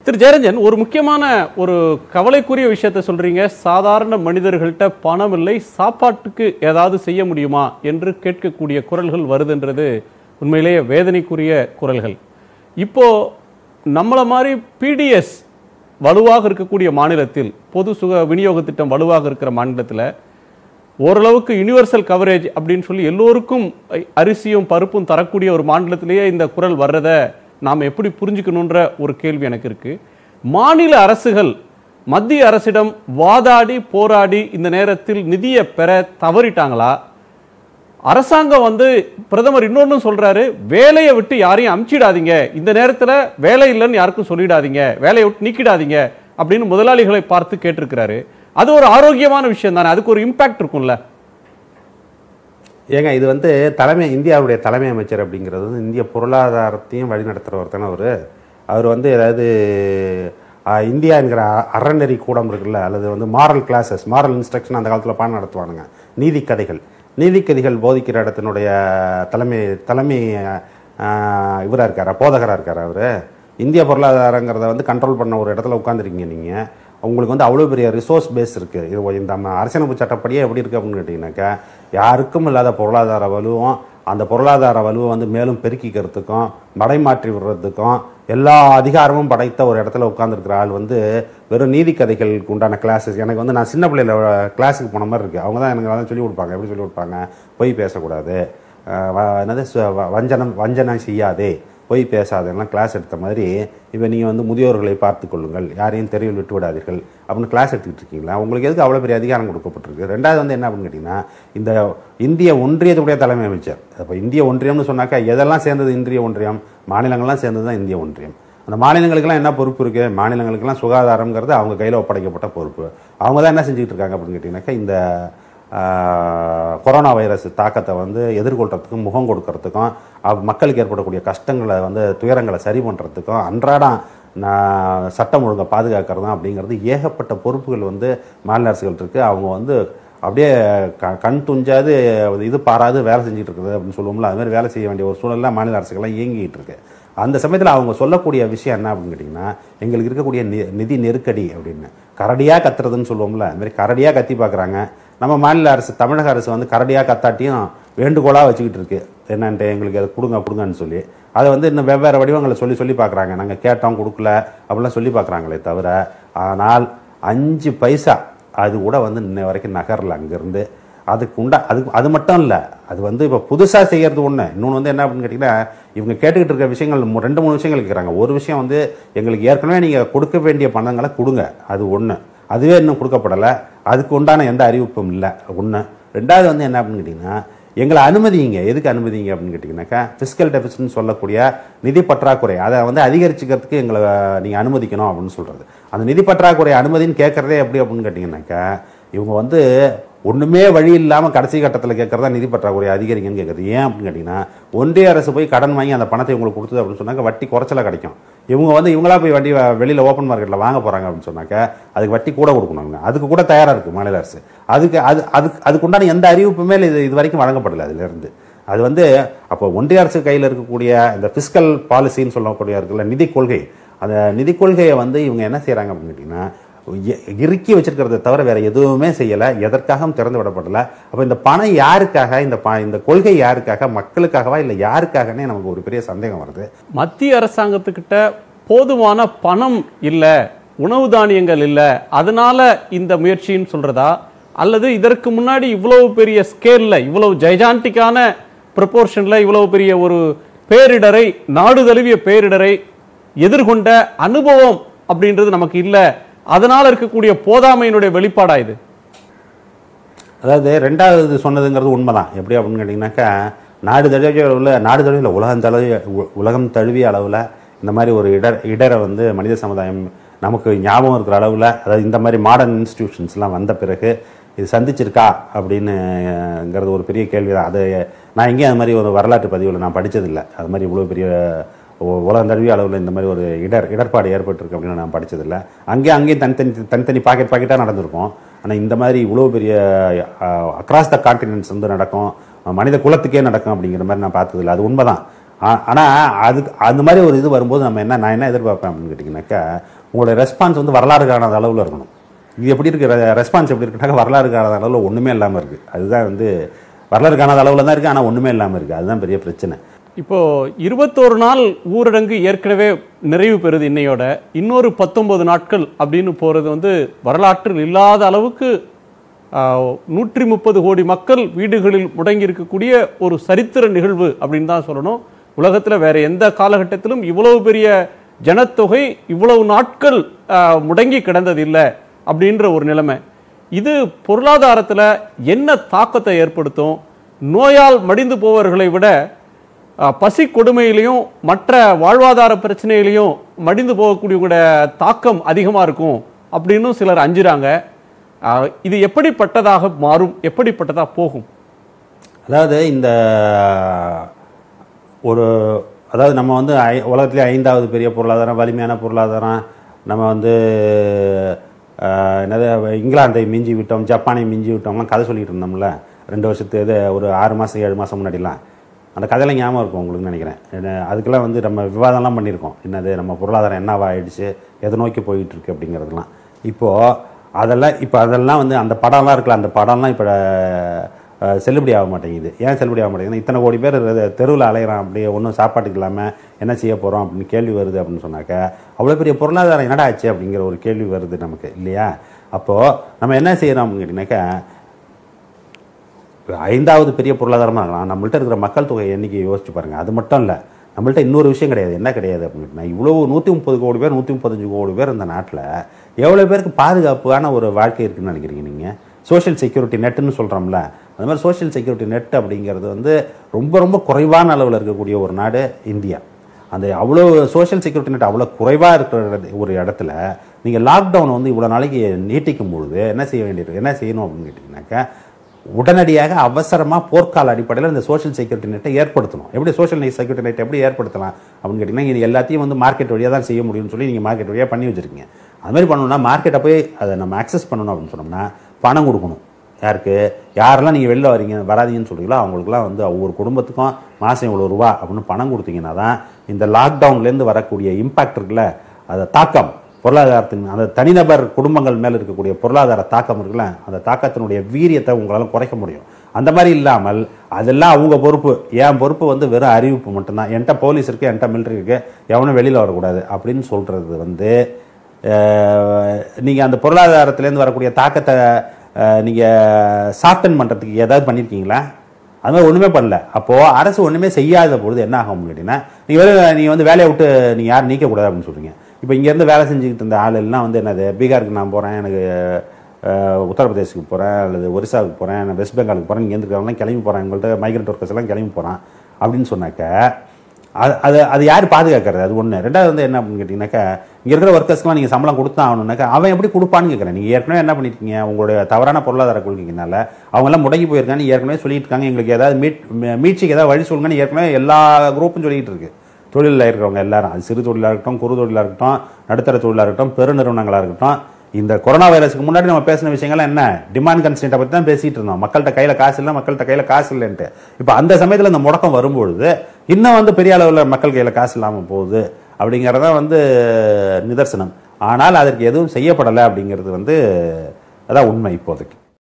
திரு ஜெயரஞ்சன் ஒரு முக்கியமான ஒரு கவலைக்குரிய விஷயத்தை சொல்றீங்க சாதாரண மனிதர்கள்ட்ட பணம் இல்லை சாப்பாட்டுக்கு ஏதாவது செய்ய முடியுமா என்று கேட்கக்கூடிய குரல்கள் வருதுன்றது உண்மையிலேயே வேதனைக்குரிய குரல்கள் இப்போ நம்மள மாதிரி பிடிஎஸ் வலுவாக இருக்கக்கூடிய மாநிலத்தில் பொது சுக விநியோக திட்டம் வலுவாக இருக்கிற மாநிலத்தில் ஓரளவுக்கு யுனிவர்சல் கவரேஜ் அப்படின்னு சொல்லி எல்லோருக்கும் அ- அரிசியும் பருப்பும் தரக்கூடிய ஒரு மாநிலத்திலேயே இந்த குரல் வர்றதை நாம் எப்படி புரிஞ்சுக்கணுன்ற ஒரு கேள்வி எனக்கு இருக்கு மாநில அரசுகள் மத்திய அரசிடம் வாதாடி போராடி இந்த நேரத்தில் நிதியை பெற தவறிட்டாங்களா அரசாங்கம் வந்து பிரதமர் இன்னொன்னு சொல்றாரு வேலையை விட்டு யாரையும் அமுச்சிடாதீங்க இந்த நேரத்துல வேலை இல்லைன்னு யாருக்கும் சொல்லிடாதீங்க வேலையை விட்டு நீக்கிடாதீங்க அப்படின்னு முதலாளிகளை பார்த்து கேட்டிருக்கிறாரு அது ஒரு ஆரோக்கியமான விஷயம் தானே அதுக்கு ஒரு இம்பாக்ட் இருக்கும்ல ஏங்க இது வந்து தலைமை இந்தியாவுடைய தலைமை அமைச்சர் அப்படிங்கிறது வந்து இந்திய பொருளாதாரத்தையும் வழிநடத்துகிறவர் தானே அவர் அவர் வந்து ஏதாவது ஆஹ், இந்தியா என்கிற அ- அறநெறி கூடம் இருக்குல்ல அல்லது வந்து மாரல் கிளாஸஸ் மாரல் இன்ஸ்ட்ரக்ஷன் அந்த காலத்தில் பாடம் நடத்துவானுங்க நீதிக்கதைகள் நீதிக்கதைகள் போதிக்கிற இடத்தினுடைய தலைமை தலைமை இவராக இருக்காரா போதகராக இருக்காரா அவர் இந்திய பொருளாதாரங்கிறத வந்து கண்ட்ரோல் பண்ண ஒரு இடத்துல உட்காந்துருக்கீங்க நீங்கள் உங்களுக்கு வந்து அவ்வளோ பெரிய ரிசோர்ஸ் பேஸ் இருக்குது இது ஒரு இந்த நம்ம அரசியலமைப்பு சட்டப்படியே எப்படி இருக்குது அப்படின்னு கேட்டிங்கனாக்கா யாருக்கும் இல்லாத பொருளாதார வலுவும் அந்த பொருளாதார வலுவை வந்து மேலும் பெருக்கிக்கிறதுக்கும் மடைமாற்றி விடுறதுக்கும் எல்லா அதிகாரமும் படைத்த ஒரு இடத்துல உட்காந்துருக்கிற ஆள் வந்து வெறும் நீதி கதைகளுக்கு உண்டான கிளாஸஸ் எனக்கு வந்து நான் சின்ன பிள்ளையில கிளாஸுக்கு போன மாதிரி இருக்குது அவங்க தான் எனக்கு அதெல்லாம் சொல்லி கொடுப்பாங்க எப்படி சொல்லி கொடுப்பாங்க பொய் பேசக்கூடாது அஹ் வ- என்னது சு- வ- வஞ்சனம் வஞ்சனம் செய்யாதே பொய் பேசாதெல்லாம் கிளாஸ் எடுத்த மாதிரி இப்போ நீங்கள் வந்து முதியோர்களை பார்த்து கொள்ளுங்கள் யாரையும் தெருவில் விட்டு விடாதீர்கள் அப்படின்னு கிளாஸ் எடுத்துக்கிட்டு இருக்கீங்களா உங்களுக்கு எதுக்கு அவ்வளோ பெரிய அதிகாரம் கொடுக்கப்பட்டிருக்கு ரெண்டாவது வந்து என்ன அப்படின்னு கேட்டிங்கன்னா இந்த இந்திய ஒன்றியத்துடைய தலைமை அமைச்சர் அப்போ இந்திய ஒன்றியம்னு சொன்னாக்கா எதெல்லாம் சேர்ந்தது இந்திய ஒன்றியம் மாநிலங்கள்லாம் சேர்ந்தது தான் இந்திய ஒன்றியம் அந்த மாநிலங்களுக்கெல்லாம் என்ன பொறுப்பு இருக்குது மாநிலங்களுக்கெல்லாம் சுகாதாரங்கிறது அவங்க கையில் ஒப்படைக்கப்பட்ட பொறுப்பு அவங்க தான் என்ன செஞ்சுட்டு இருக்காங்க அப்படின்னு கேட்டிங்கனாக்கா இந்த ஆஹ், கொரோனா வைரஸ் தாக்கத்தை வந்து எதிர்கொள்கிறதுக்கும் முகம் கொடுக்கறதுக்கும் அவ் மக்களுக்கு ஏற்படக்கூடிய கஷ்டங்களை வந்து துயரங்களை சரி பண்ணுறதுக்கும் அன்றாடம் நான் சட்டம் ஒழுங்கை பாதுகாக்கிறதும் அப்படிங்கிறது ஏகப்பட்ட பொறுப்புகள் வந்து மாநில அரசுகள் இருக்குது அவங்க வந்து அப்படியே க கண் துஞ்சாது இது பாராது வேலை செஞ்சுட்டு இருக்குது அப்படின்னு சொல்லுவோம்ல அது மாதிரி வேலை செய்ய வேண்டிய ஒரு சூழல்லாம் மாநில அரசுகள்லாம் இயங்கிட்டு இருக்கு அந்த சமயத்தில் அவங்க சொல்லக்கூடிய விஷயம் என்ன அப்படின்னு கேட்டிங்கன்னா எங்களுக்கு இருக்கக்கூடிய நி நிதி நெருக்கடி அப்படின்னு கரடியாக கத்துறதுன்னு சொல்லுவோம்ல அது மாதிரி கரடியாக கத்தி பார்க்குறாங்க நம்ம மாநில அரசு தமிழக அரசு வந்து கரடியாக கத்தாட்டியும் வேண்டுகோளாக வச்சுக்கிட்டு இருக்கு என்னன்ட்டு எங்களுக்கு அதை கொடுங்க கொடுங்கன்னு சொல்லி அதை வந்து இன்னும் வெவ்வேறு வடிவங்களை சொல்லி சொல்லி பார்க்குறாங்க நாங்கள் கேட்டோம் கொடுக்கல அப்படிலாம் சொல்லி பார்க்குறாங்களே தவிர ஆனால் அஞ்சு பைசா அது கூட வந்து இன்ன வரைக்கும் நகரல அங்கேருந்து அதுக்கு உண்டா அதுக்கு அது மட்டும் இல்லை அது வந்து இப்போ புதுசாக செய்யறது ஒன்று இன்னொன்று வந்து என்ன அப்படின்னு கேட்டிங்கன்னா இவங்க கேட்டுக்கிட்டு இருக்க விஷயங்கள் மு- ரெண்டு மூணு விஷயங்கள் கேட்குறாங்க ஒரு விஷயம் வந்து எங்களுக்கு ஏற்கனவே நீங்கள் கொடுக்க வேண்டிய பணங்களை கொடுங்க அது ஒன்று அதுவே இன்னும் கொடுக்கப்படலை அதுக்கு உண்டான எந்த அறிவிப்பும் இல்லை ஒன்று ரெண்டாவது வந்து என்ன அப்படின்னு கேட்டிங்கன்னா எங்களை அனுமதிங்க எதுக்கு அனுமதிங்க அப்படின்னு கேட்டிங்கனாக்கா ஃபிஸ்கல் டெபிசிட்னு சொல்லக்கூடிய நிதி பற்றாக்குறை அதை வந்து அதிகரிச்சுக்கிறதுக்கு எங்களை நீங்கள் அனுமதிக்கணும் அப்படின்னு சொல்கிறது அந்த நிதி பற்றாக்குறை அனுமதின்னு கேட்குறதே எப்படி அப்படின்னு கேட்டிங்கனாக்கா இவங்க வந்து ஒன்றுமே வழி இல்லாமல் கடைசி கட்டத்தில் கேட்குறதா நிதி பற்றாக்குறை அதிகரிங்கன்னு கேட்குறது ஏன் அப்படின்னு கேட்டிங்கன்னா ஒன்றிய அரசு போய் கடன் வாங்கி அந்த பணத்தை உங்களுக்கு கொடுத்தது அப்படின்னு சொன்னாக்க வட்டி குறைச்சலாக கிடைக்கும் இவங்க வந்து இவங்களா போய் வட்டி வெளியில் ஓப்பன் மார்க்கெட்டில் வாங்க போகிறாங்க அப்படின்னு சொன்னாக்க அதுக்கு வட்டி கூட கொடுக்கணும் அவங்க. அதுக்கு கூட தயாராக இருக்குது மாநில அரசு அதுக்கு அது அதுக்கு அதுக்குண்டான எந்த அறிவிப்புமே இது இது வரைக்கும் வழங்கப்படலை அதிலிருந்து அது வந்து அப்போ ஒன்றிய அரசு கையில் இருக்கக்கூடிய இந்த ஃபிஸ்கல் பாலிசின்னு சொல்லக்கூடிய இருக்குல்ல நிதி கொள்கை அந்த நிதி கொள்கையை வந்து இவங்க என்ன செய்கிறாங்க அப்படின்னு கேட்டிங்கன்னா இ- இறுக்கி வச்சிருக்கிறத தவிர வேற எதுவுமே செய்யலை எதற்காகவும் திறந்து விடப்படல அப்போ இந்த பணம் யாருக்காக இந்த ப இந்த கொள்கை யாருக்காக மக்களுக்காகவா இல்லை யாருக்காகனே நமக்கு ஒரு பெரிய சந்தேகம் வருது மத்திய அரசாங்கத்துக்கிட்ட போதுமான பணம் இல்ல உணவு தானியங்கள் இல்ல அதனால இந்த முயற்சின்னு சொல்றதா அல்லது இதற்கு முன்னாடி இவ்வளவு பெரிய ஸ்கேல்ல இவ்வளவு ஜெய்ஜாண்டிக்கான ப்ரொபோர்ஷன்ல இவ்வளவு பெரிய ஒரு பேரிடரை நாடு தழுவிய பேரிடரை எதிர்கொண்ட அனுபவம் அப்படின்றது நமக்கு இல்ல அதனால இருக்கக்கூடிய போதாமையினுடைய வெளிப்பாடா இது அதாவது ரெண்டாவது சொன்னதுங்கிறது உண்மைதான் எப்படி அப்படின்னு கேட்டிங்கனாக்கா நாடு தழுவிய அளவில் நாடு தழுவிய உலகம் தழுவிய உ- உலகம் தழுவிய அளவில் இந்த மாதிரி ஒரு இடர் இடரை வந்து மனித சமுதாயம் நமக்கு ஞாபகம் இருக்கிற அளவில் அதாவது இந்த மாதிரி மாடர்ன் இன்ஸ்டிடியூஷன்ஸ்லாம் வந்த பிறகு இது சந்திச்சிருக்கா அப்படின்னுங்கிறது ஒரு பெரிய கேள்வி தான் அது நான் எங்கேயும் அது மாதிரி ஒரு வரலாற்று பதிவில் நான் படித்ததில்லை அது மாதிரி இவ்வளோ பெரிய உ- உலகம் தழுவிய அளவில் இந்த மாதிரி ஒரு இடர் இடர்பாடு ஏற்பட்டிருக்கு அப்படின்னு நான் படிச்சதில்லை அங்கேயும் அங்கேயும் தனித்தனி தனித்தனி பாக்கெட் பாக்கெட்டாக நடந்திருக்கும் ஆனால் இந்த மாதிரி இவ்வளோ பெரிய அக்ராஸ் த கான்டினென்ட்ஸ் வந்து நடக்கும் மனித குலத்துக்கே நடக்கும் அப்படிங்கிற மாதிரி நான் பார்த்ததில்ல அது உண்மைதான் ஆ- ஆனா அதுக்கு அந்த மாதிரி ஒரு இது வரும்போது நம்ம என்ன நான் என்ன எதிர்பார்ப்பேன் அப்படின்னு கேட்டிங்கனாக்கா உங்களோட ரெஸ்பான்ஸ் வந்து வரலாறு காணாத அளவில் இருக்கணும் இது எப்படி இருக்கு ரெஸ்பான்ஸ் எப்படி இருக்குனாக்கா வரலாறு காணாத அளவில் ஒன்றுமே இல்லாமல் இருக்குது அதுதான் வந்து வரலாறு காணாத அளவில் தான் இருக்குது ஆனால் ஒன்றுமே இல்லாமல் இருக்குது அதுதான் பெரிய பிரச்சனை இப்போ இருபத்தோரு நாள் ஊரடங்கு ஏற்கனவே நிறைவு பெறுது இன்னையோட இன்னொரு பத்தொன்பது நாட்கள் அப்படின்னு போறது வந்து வரலாற்றில் இல்லாத அளவுக்கு நூற்றி முப்பது கோடி மக்கள் வீடுகளில் முடங்கி இருக்கக்கூடிய ஒரு சரித்திர நிகழ்வு அப்படின்னு தான் சொல்லணும் உலகத்துல வேற எந்த காலகட்டத்திலும் இவ்வளவு பெரிய ஜனத்தொகை இவ்வளவு நாட்கள் ஆஹ், முடங்கி கிடந்தது இல்லை அப்படின்ற ஒரு நிலைமை இது பொருளாதாரத்துல என்ன தாக்கத்தை ஏற்படுத்தும் நோயால் மடிந்து போவர்களை விட அஹ், பசி கொடுமையிலையும் மற்ற வாழ்வாதார பிரச்சனையிலையும் மடிந்து போகக்கூடியவங்களோட தாக்கம் அதிகமா இருக்கும் அப்படின்னு சிலர் அஞ்சுறாங்க அஹ், இது எப்படிப்பட்டதாக மாறும் எப்படிப்பட்டதா போகும் அதாவது இந்த ஒரு அதாவது நம்ம வந்து ஐ உலகத்திலே ஐந்தாவது பெரிய பொருளாதாரம் வலிமையான பொருளாதாரம் நம்ம வந்து ஆஹ், என்னது இங்கிலாந்தை மிஞ்சி விட்டோம் ஜப்பானை மிஞ்சி விட்டோம்லாம் கதை சொல்லிட்டு இருந்தோம்ல ரெண்டு வருஷத்து இது ஒரு ஆறு மாதம் ஏழு மாதம் முன்னாடிலாம் அந்த கதையெல்லாம் ஞாபகம் இருக்கும் உங்களுக்கு நினைக்கிறேன் என்ன- அதுக்கெல்லாம் வந்து நம்ம விவாதம்லாம் பண்ணியிருக்கோம் என்னது நம்ம பொருளாதாரம் என்னவா ஆயிடுச்சு எதை நோக்கி போயிட்டு இருக்கு அப்படிங்கிறதுலாம் இப்போது அதெல்லாம் இப்போ அதெல்லாம் வந்து அந்த படம்லாம் இருக்குல்ல அந்த படம்லாம் இப்போ அஹ், செல்லுபடி ஆக மாட்டேங்குது ஏன் செல்லுபடி ஆக மாட்டேங்குது இத்தனை கோடி பேர் தெருவில் அலையிறான் அப்படியே ஒன்றும் சாப்பாட்டுக்கு இல்லாமல் என்ன செய்ய போகிறோம் அப்படின்னு கேள்வி வருது அப்படின்னு சொன்னாக்க அவ்வளோ பெரிய பொருளாதாரம் என்னடா ஆச்சு அப்படிங்கிற ஒரு கேள்வி வருது நமக்கு இல்லையா அப்போது நம்ம என்ன செய்கிறோம் அப்படின்னு கேட்டிங்கனாக்கா இப்ப ஐந்தாவது பெரிய பொருளாதாரமாக இருக்கலாம் நம்மள்ட்ட இருக்கிற மக்கள் தொகை எண்ணிக்கை யோசிச்சு பாருங்க அது மட்டும் இல்லை நம்மள்ட்ட இன்னொரு விஷயம் கிடையாது என்ன கிடையாது அப்படின்னா இவ்வளோ நூற்றி முப்பது கோடி பேர் நூற்றி முப்பத்தஞ்சு கோடி பேர் இந்த நாட்டில் எவ்வளோ பேருக்கு பாதுகாப்பான ஒரு வாழ்க்கை இருக்குன்னு நினைக்கிறீங்க நீங்கள் சோஷியல் செக்யூரிட்டி நெட்டுன்னு சொல்கிறோம்ல அந்த மாதிரி சோஷியல் செக்யூரிட்டி நெட் அப்படிங்கிறது வந்து ரொம்ப ரொம்ப குறைவான அளவில் இருக்கக்கூடிய ஒரு நாடு இந்தியா அந்த அவ்வளோ சோஷியல் செக்யூரிட்டி நெட் அவ்வளோ குறைவாக இருக்கிற ஒரு இடத்துல நீங்கள் லாக்டவுன் வந்து இவ்வளோ நாளைக்கு நீட்டிக்கும் பொழுது என்ன செய்ய வேண்டியிருக்கு என்ன செய்யணும் அப்படின்னு கேட்டிங்கனாக்கா உடனடியாக அவசரமாக போர்க்கால அடிப்படையில் இந்த சோஷியல் செக்யூரிட்டி நெட்டை ஏற்படுத்தணும் எப்படி சோஷியல் செக்யூரிட்டி நெட் எப்படி ஏற்படுத்தலாம் அப்படின்னு கேட்டிங்கன்னா இது எல்லாத்தையும் வந்து மார்க்கெட் வழியாக தான் செய்ய முடியும்னு சொல்லி நீங்கள் மார்க்கெட் வழியாக பண்ணி வச்சிருக்கீங்க அது மாதிரி பண்ணணும்னா மார்க்கெட்டை போய் அதை நம்ம அக்சஸ் பண்ணணும் அப்படின்னு சொன்னோம்னா பணம் கொடுக்கணும் யாருக்கு யாரெல்லாம் நீங்கள் வெளில வரீங்க வராதீங்கன்னு சொல்றீங்களோ அவங்களுக்குலாம் வந்து ஒவ்வொரு குடும்பத்துக்கும் மாதம் இவ்வளோ ரூபா அப்படின்னு பணம் கொடுத்தீங்கன்னா தான் இந்த லாக்டவுன்லேருந்து வரக்கூடிய இம்பாக்ட் இருக்குல்ல அதை தாக்கம் பொருளாதாரத்தின் அந்த தனிநபர் குடும்பங்கள் மேலே இருக்கக்கூடிய பொருளாதார தாக்கம் இருக்குல்ல அந்த தாக்கத்தினுடைய வீரியத்தை உங்களால் குறைக்க முடியும் அந்த மாதிரி இல்லாமல் அதெல்லாம் அவங்க பொறுப்பு என் பொறுப்பு வந்து வெறும் அறிவிப்பு மட்டும்தான் என்கிட்ட போலீஸ் இருக்குது என்கிட்ட மிலிட்ரி இருக்குது எவனும் வெளியில் வரக்கூடாது அப்படின்னு சொல்கிறது வந்து நீங்கள் அந்த பொருளாதாரத்திலேருந்து வரக்கூடிய தாக்கத்தை நீங்கள் சாஃப்டன் பண்ணுறதுக்கு ஏதாவது பண்ணியிருக்கீங்களா அது மாதிரி ஒன்றுமே பண்ணல அப்போது அரசு ஒன்றுமே செய்யாத பொழுது என்ன ஆகும் அப்படின்னா நீங்கள் வெறும் நீங்கள் வந்து வேலையை விட்டு நீங்கள் யாரும் நீக்கக்கூடாது அப்படின்னு சொல்றீங்க இப்போ இங்கேருந்து வேலை செஞ்சுக்கிட்டு இருந்த ஆள் எல்லாம் வந்து என்னது பீகாருக்கு நான் போகிறேன் எனக்கு அஹ், உத்தரப்பிரதேசுக்கு போகிறேன் அல்லது ஒரிசாவுக்கு போகிறேன் நான் வெஸ்ட் பெங்காலுக்கு போகிறேன் இங்கே இருக்கிறவங்களாம் கிளம்பி போகிறேன் எங்கள்கிட்ட மைக்ரேட் ஒர்க்கர்ஸ் எல்லாம் கிளம்பி போகிறான் அப்படின்னு சொன்னாக்க அது அது அது யார் பாதுகாக்கிறது அது ஒன்று ரெண்டாவது வந்து என்ன அப்படின்னு கேட்டிங்கனாக்கா இங்கே இருக்கிற ஒர்க்கர்ஸ்க்குலாம் நீங்கள் சம்பளம் கொடுத்தா ஆகணும்னாக்கா அவன் எப்படி கொடுப்பான்னு கேட்குறேன் நீங்கள் ஏற்கனவே என்ன பண்ணியிருக்கீங்க உங்களுடைய தவறான பொருளாதார கொள்கைனால அவங்கெல்லாம் முடங்கி போயிருக்கான்னு ஏற்கனவே சொல்லிட்டு இருக்காங்க எங்களுக்கு ஏதாவது மீட் மீட்சிக்கு ஏதாவது வழி சொல்லுங்கன்னு ஏற்கனவே எல்லா குரூப்பும் சொல்லிட்டு இருக்கு தொழிலில் இருக்கிறவங்க எல்லாரும் அது சிறு தொழிலாக இருக்கட்டும் குறு தொழிலாக இருக்கட்டும் நடுத்தர தொழிலாக இருக்கட்டும் பெருநிறுவனங்களாக இருக்கட்டும் இந்த கொரோனா வைரஸுக்கு முன்னாடி நம்ம பேசின விஷயங்கள்லாம் என்ன டிமாண்ட் கன்ஸ்டன்ட்டை பற்றி தான் பேசிட்டு இருந்தோம் மக்கள்கிட்ட கையில் காசு இல்லை மக்கள்கிட்ட கையில் காசு இல்லைன்ட்டு இப்போ அந்த சமயத்தில் இந்த முடக்கம் வரும்பொழுது இன்னும் வந்து பெரிய அளவில் மக்கள் கையில் காசு இல்லாமல் போகுது அப்படிங்கிறதான் வந்து நிதர்சனம் ஆனால் அதற்கு எதுவும் செய்யப்படலை அப்படிங்கிறது வந்து அதான் உண்மை இப்போதைக்கு